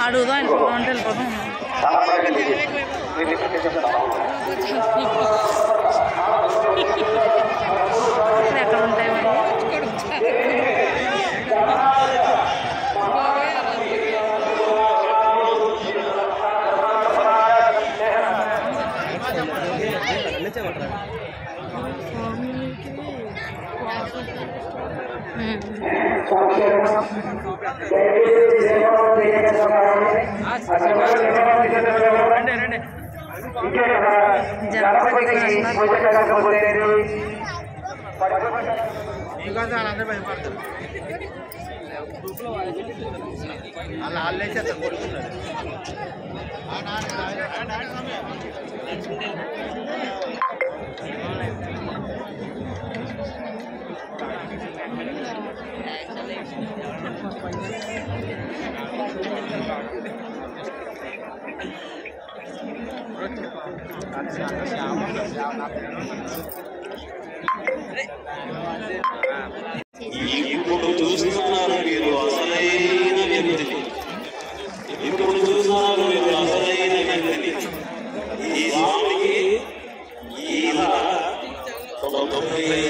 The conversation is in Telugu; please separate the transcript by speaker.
Speaker 1: అడుగుదాం అనుకుంటా అంటే వెళ్ళిపోతాం ఇక్కడ ఎక్కడ ఉంటాయి మరి
Speaker 2: అలా వాళ్ళైతే కొడుతున్నారు
Speaker 3: ఇప్పుడు చూస్తున్నారు మీరు అసలైన వ్యక్తిని ఇప్పుడు చూస్తున్నారు మీరు అసలైన వ్యక్తిని ఈ స్వామికి ఈయన తొంభై